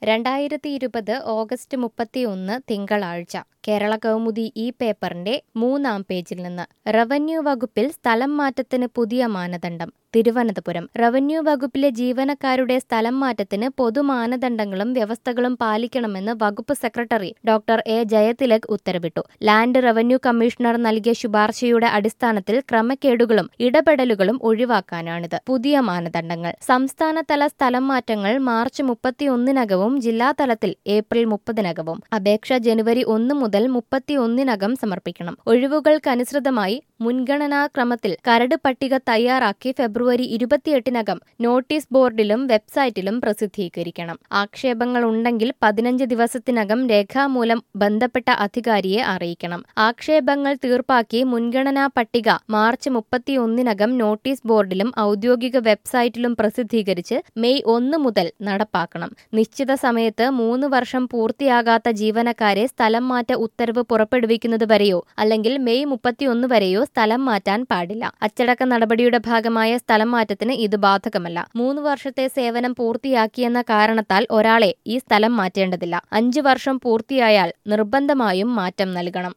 രണ്ടായിരത്തി ഇരുപത് ഓഗസ്റ്റ് മുപ്പത്തിയൊന്ന് തിങ്കളാഴ്ച കേരള കൗമുദി ഈ പേപ്പറിന്റെ മൂന്നാം പേജിൽ നിന്ന് റവന്യൂ വകുപ്പിൽ സ്ഥലം മാറ്റത്തിന് പുതിയ മാനദണ്ഡം തിരുവനന്തപുരം റവന്യൂ വകുപ്പിലെ ജീവനക്കാരുടെ സ്ഥലം മാറ്റത്തിന് പൊതു മാനദണ്ഡങ്ങളും വ്യവസ്ഥകളും പാലിക്കണമെന്ന് വകുപ്പ് സെക്രട്ടറി ഡോക്ടർ എ ജയതിലക് ഉത്തരവിട്ടു ലാൻഡ് റവന്യൂ കമ്മീഷണർ നൽകിയ ശുപാർശയുടെ അടിസ്ഥാനത്തിൽ ക്രമക്കേടുകളും ഇടപെടലുകളും ഒഴിവാക്കാനാണിത് പുതിയ മാനദണ്ഡങ്ങൾ സംസ്ഥാനതല സ്ഥലം മാറ്റങ്ങൾ മാർച്ച് മുപ്പത്തിയൊന്നിനകവും ജില്ലാതലത്തിൽ ഏപ്രിൽ മുപ്പതിനകവും അപേക്ഷ ജനുവരി ഒന്ന് മുതൽ മുപ്പത്തിയൊന്നിനകം സമർപ്പിക്കണം ഒഴിവുകൾക്കനുസൃതമായി മുൻഗണനാക്രമത്തിൽ കരട് പട്ടിക തയ്യാറാക്കി ഫെബ്രുവരി ഇരുപത്തിയെട്ടിനകം നോട്ടീസ് ബോർഡിലും വെബ്സൈറ്റിലും പ്രസിദ്ധീകരിക്കണം ആക്ഷേപങ്ങൾ ഉണ്ടെങ്കിൽ പതിനഞ്ച് ദിവസത്തിനകം രേഖാമൂലം ബന്ധപ്പെട്ട അധികാരിയെ അറിയിക്കണം ആക്ഷേപങ്ങൾ തീർപ്പാക്കി മുൻഗണനാ പട്ടിക മാർച്ച് മുപ്പത്തിയൊന്നിനകം നോട്ടീസ് ബോർഡിലും ഔദ്യോഗിക വെബ്സൈറ്റിലും പ്രസിദ്ധീകരിച്ച് മെയ് ഒന്ന് മുതൽ നടപ്പാക്കണം നിശ്ചിത സമയത്ത് മൂന്ന് വർഷം പൂർത്തിയാകാത്ത ജീവനക്കാരെ സ്ഥലം മാറ്റ ഉത്തരവ് പുറപ്പെടുവിക്കുന്നത് വരെയോ അല്ലെങ്കിൽ മെയ് മുപ്പത്തിയൊന്ന് വരെയോ സ്ഥലം മാറ്റാൻ പാടില്ല അച്ചടക്ക നടപടിയുടെ ഭാഗമായ സ്ഥലം മാറ്റത്തിന് ഇത് ബാധകമല്ല മൂന്ന് വർഷത്തെ സേവനം പൂർത്തിയാക്കിയെന്ന കാരണത്താൽ ഒരാളെ ഈ സ്ഥലം മാറ്റേണ്ടതില്ല അഞ്ചു വർഷം പൂർത്തിയായാൽ നിർബന്ധമായും മാറ്റം നൽകണം